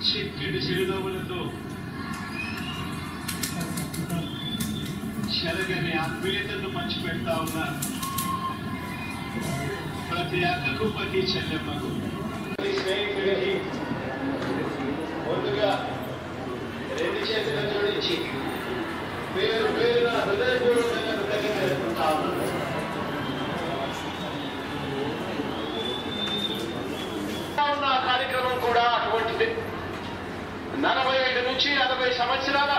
చిక్కటి చిరునవ్వులతో చెరగని ఆత్మీయతను పంచిపెడతా ఉన్నారు ప్రతి అక్కకు ప్రతి చెల్లెమ్మకు ప్రతి స్నేహితుడికి ముందుగా రెండు చేతులు జోడించి పేరు పేరున హృదయపూర్వకంగా కృతజ్ఞత తెలుపుతా ఉన్నాను ఉన్న కార్యక్రమం కూడా అటువంటిది నలభై ఐదు నుంచి నలభై సంవత్సరాల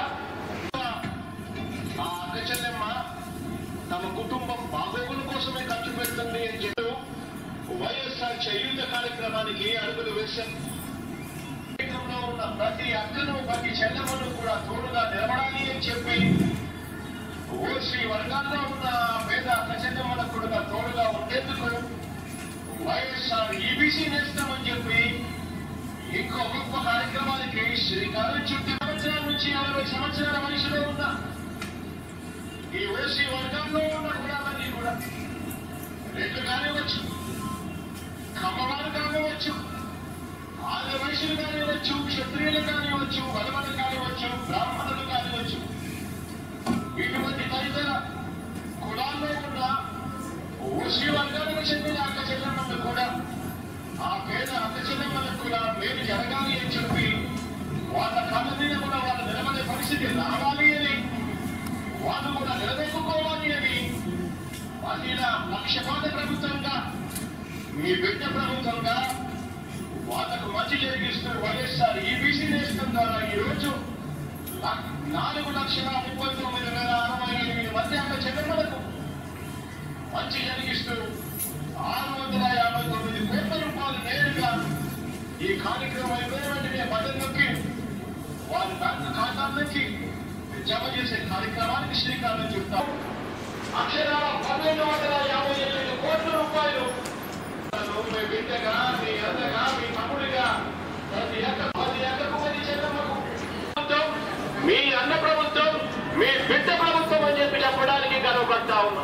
ఆ అక్క చెల్లెమ్మ తమ కుటుంబం బాగోగుల కోసమే ఖర్చు పెడుతుంది అని చెప్పి వైఎస్ఆర్ చేయూత కార్యక్రమానికి అడుగులు వేశారు కార్యక్రమంలో ఉన్న ప్రతి అక్కను ప్రతి చెల్లెమ్మను కూడా తోడుగా నిలబడాలి అని చెప్పి ఓసీ వర్గాల్లో ఉన్న పేద అక్క చెల్లెమ్మలకు కూడా తోడుగా ఉండేందుకు వైఎస్ఆర్ ఈబీసీ నేస్తామని చెప్పి ఇంకో గొప్ప కార్యక్రమానికి శ్రీకారం చుట్టి సంవత్సరాల నుంచి అరవై సంవత్సరాల వయసులో ఉన్న ఈ ఓసీ వర్గంలో ఉన్న కులాలన్నీ కూడా రెడ్లు కానివచ్చు కమ్మవారు కానివచ్చు ఆది వయసులు కానివచ్చు క్షత్రియులు కానివచ్చు వలమలు కానివచ్చు బ్రాహ్మణులు కానివచ్చు ఇటువంటి తదితర కులాల్లో ఉన్న ఓసీ వర్గానికి చెందిన అక్క చెల్లెమ్మలు కూడా ఆ పేద అక్క చెల్లెమ్మలకు కూడా మేలు జరగాలి అని చెప్పి వాళ్ళ కళ్ళ మీద కూడా వాళ్ళు నిలబడే పరిస్థితి రావాలి అని వాళ్ళు కూడా నిలదొక్కుకోవాలి అని మహిళ పక్షపాత ప్రభుత్వంగా మీ బిడ్డ ప్రభుత్వంగా వాళ్ళకు మంచి జరిగిస్తూ వైఎస్ఆర్ ఈబీసీ నేస్తం ద్వారా ఈ రోజు ల- నాలుగు లక్షల ముప్పై తొమ్మిది వేల అరవై ఎనిమిది మంది అక్క చెల్లెమ్మలకు మంచి జరిగిస్తూ ఆరు వందల యాభై తొమ్మిది కోట్ల రూపాయలు నేరుగా ఈ కార్యక్రమం అయిపోయిన వెంటనే బటన్ నొక్కి వారి బ్యాంకు ఖాతాల్లోకి జమ చేసే కార్యక్రమానికి శ్రీకారం చుట్టాం అక్షరాల పన్నెండు వందల యాభై ఎనిమిది కోట్ల రూపాయలు మీ బిడ్డగా మీ అన్నగా మీ తమ్ముడిగా ప్రతి అక్క ప్రతి అక్కకు ప్రతి చెల్లెమ్మకు ప్రభుత్వం, మీ అన్న ప్రభుత్వం మీ బిడ్డ ప్రభుత్వం అని చెప్పి చెప్పడానికి గర్వపడతా ఉన్నాం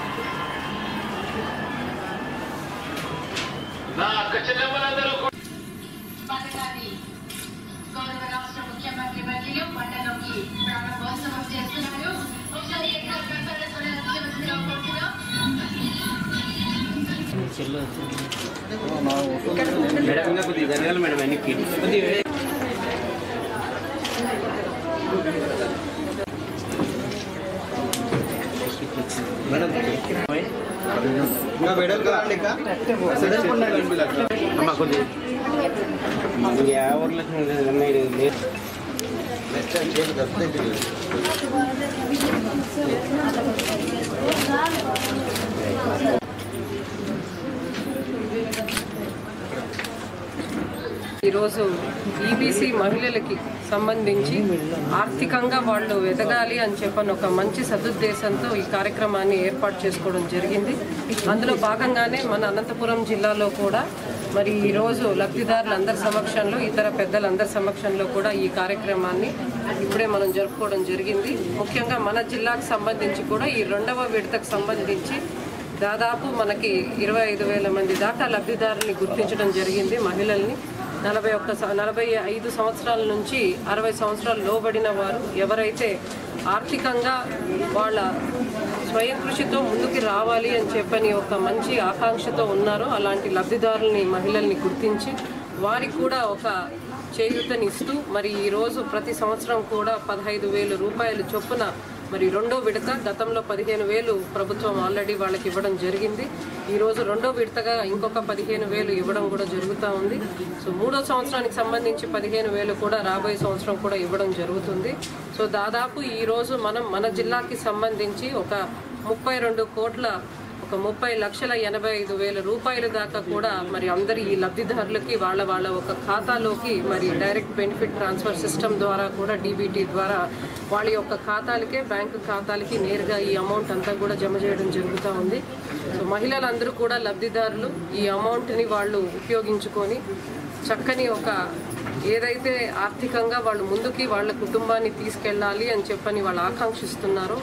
నా అక్క చెల్లెమ్మలందరూ కూడా పథకాన్ని గౌరవ రాష్ట్ర ముఖ్యమంత్రి వర్యులు మండలంకి ప్రారంభోత్సవం చేస్తున్నారు ఒకసారి ఎక్కువ ప్రసారం ముఖ్యమంత్రిగా కోరుతున్నాం మేడం ఇంకా కొద్దిగా జరగాలి మేడం వెనక్కి కొద్దిగా మేడం ఇంకా వెడల్ కదండి ఇంకా అమ్మ కొద్దిగా ఇంకా ఊర్లకు లేదు ఈరోజు ఈబీసీ మహిళలకి సంబంధించి ఆర్థికంగా వాళ్ళు ఎదగాలి అని చెప్పని ఒక మంచి సదుద్దేశంతో ఈ కార్యక్రమాన్ని ఏర్పాటు చేసుకోవడం జరిగింది అందులో భాగంగానే మన అనంతపురం జిల్లాలో కూడా మరి ఈరోజు లబ్ధిదారులందరి సమక్షంలో ఇతర పెద్దలందరి సమక్షంలో కూడా ఈ కార్యక్రమాన్ని ఇప్పుడే మనం జరుపుకోవడం జరిగింది ముఖ్యంగా మన జిల్లాకు సంబంధించి కూడా ఈ రెండవ విడతకు సంబంధించి దాదాపు మనకి ఇరవై ఐదు వేల మంది దాకా లబ్ధిదారుల్ని గుర్తించడం జరిగింది మహిళల్ని నలభై ఒక్క స- నలభై ఐదు సంవత్సరాల నుంచి అరవై సంవత్సరాలు లోబడిన వారు ఎవరైతే ఆర్థికంగా వాళ్ళ స్వయం కృషితో ముందుకు రావాలి అని చెప్పని ఒక మంచి ఆకాంక్షతో ఉన్నారో అలాంటి లబ్ధిదారుల్ని మహిళల్ని గుర్తించి వారికి కూడా ఒక చేయూతనిస్తూ మరి ఈరోజు ప్రతి సంవత్సరం కూడా పదహైదు వేల రూపాయలు చొప్పున మరి రెండో విడత గతంలో పదిహేను వేలు ప్రభుత్వం ఆల్రెడీ వాళ్ళకి ఇవ్వడం జరిగింది ఈ రోజు రెండో విడతగా ఇంకొక పదిహేను వేలు ఇవ్వడం కూడా జరుగుతూ ఉంది సో మూడో సంవత్సరానికి సంబంధించి పదిహేను వేలు కూడా రాబోయే సంవత్సరం కూడా ఇవ్వడం జరుగుతుంది సో దాదాపు ఈ రోజు మనం మన జిల్లాకి సంబంధించి ఒక ముప్పై రెండు కోట్ల ఒక ముప్పై లక్షల ఎనభై ఐదు వేల రూపాయల దాకా కూడా మరి అందరి ఈ లబ్ధిదారులకి వాళ్ళ వాళ్ళ ఒక ఖాతాలోకి మరి డైరెక్ట్ బెనిఫిట్ ట్రాన్స్ఫర్ సిస్టమ్ ద్వారా కూడా డీబీటీ ద్వారా వాళ్ళ యొక్క ఖాతాలకే బ్యాంకు ఖాతాలకి నేరుగా ఈ అమౌంట్ అంతా కూడా జమ చేయడం జరుగుతూ ఉంది సో మహిళలందరూ కూడా లబ్ధిదారులు ఈ అమౌంట్ని వాళ్ళు ఉపయోగించుకొని చక్కని ఒక ఏదైతే ఆర్థికంగా వాళ్ళు ముందుకి వాళ్ళ కుటుంబాన్ని తీసుకెళ్ళాలి అని చెప్పని వాళ్ళు ఆకాంక్షిస్తున్నారో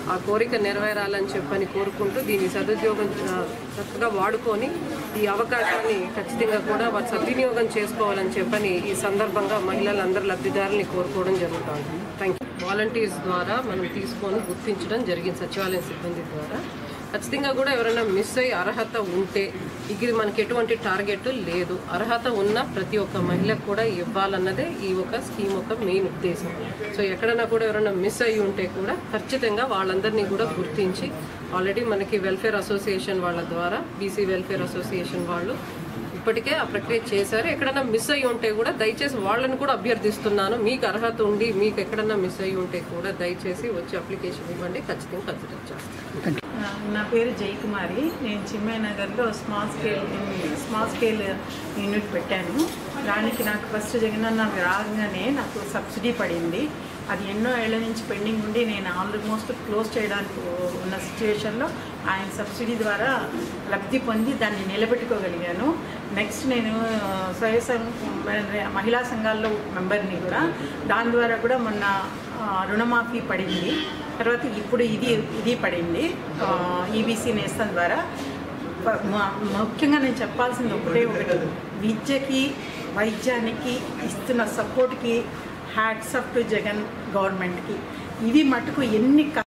ఆ కోరిక నెరవేరాలని చెప్పని కోరుకుంటూ దీన్ని సదుద్యోగం ఆ, చక్కగా వాడుకొని ఈ అవకాశాన్ని ఖచ్చితంగా కూడా వారు సద్వినియోగం చేసుకోవాలని చెప్పని ఈ సందర్భంగా మహిళలందరూ లబ్ధిదారుల్ని కోరుకోవడం జరుగుతుంది థ్యాంక్ యూ వాలంటీర్స్ ద్వారా మనం తీసుకొని గుర్తించడం జరిగింది సచివాలయం సిబ్బంది ద్వారా ఖచ్చితంగా కూడా ఎవరైనా మిస్ అయ్యి అర్హత ఉంటే ఇది మనకి ఎటువంటి టార్గెట్ లేదు అర్హత ఉన్న ప్రతి ఒక్క మహిళకు కూడా ఇవ్వాలన్నదే ఈ ఒక స్కీమ్ యొక్క మెయిన్ ఉద్దేశం సో ఎక్కడైనా కూడా ఎవరైనా మిస్ అయ్యి ఉంటే కూడా ఖచ్చితంగా వాళ్ళందరినీ కూడా గుర్తించి ఆల్రెడీ మనకి వెల్ఫేర్ అసోసియేషన్ వాళ్ళ ద్వారా బీసీ వెల్ఫేర్ అసోసియేషన్ వాళ్ళు ఇప్పటికే ఆ ప్రక్రియ చేశారు ఎక్కడైనా మిస్ అయ్యి ఉంటే కూడా దయచేసి వాళ్ళని కూడా అభ్యర్థిస్తున్నాను మీకు అర్హత ఉండి మీకు ఎక్కడైనా మిస్ అయ్యి ఉంటే కూడా దయచేసి వచ్చి అప్లికేషన్ ఇవ్వండి ఖచ్చితంగా కన్సిడర్ చేస్తాను నా పేరు జయకుమారి నేను చిన్మయ నగర్లో small scale small scale unit పెట్టాను దానికి నాకు ఫస్ట్ జగనన్న రాగానే నాకు సబ్సిడీ పడింది అది ఎన్నో ఏళ్ల నుంచి పెండింగ్ ఉండి నేను ఆల్మోస్ట్ క్లోజ్ చేయడానికి ఉన్న సిచ్యువేషన్లో ఆయన సబ్సిడీ ద్వారా లబ్ధి పొంది దాన్ని నిలబెట్టుకోగలిగాను నెక్స్ట్ నేను ఆ, స్వయం సం- మహిళా సంఘాల్లో మెంబర్ని కూడా దాని ద్వారా కూడా మొన్న ఆ, రుణమాఫీ పడింది తర్వాత ఇప్పుడు ఇది ఇది పడింది ఈబీసీ నేస్తం ద్వారా ప- మ- ముఖ్యంగా నేను చెప్పాల్సింది ఒకటే ఒకటి విద్యకి వైద్యానికి ఇస్తున్న సపోర్ట్కి హ్యాట్స్ అప్ టు జగన్ గవర్నమెంట్కి ఇది మటుకు ఎన్ని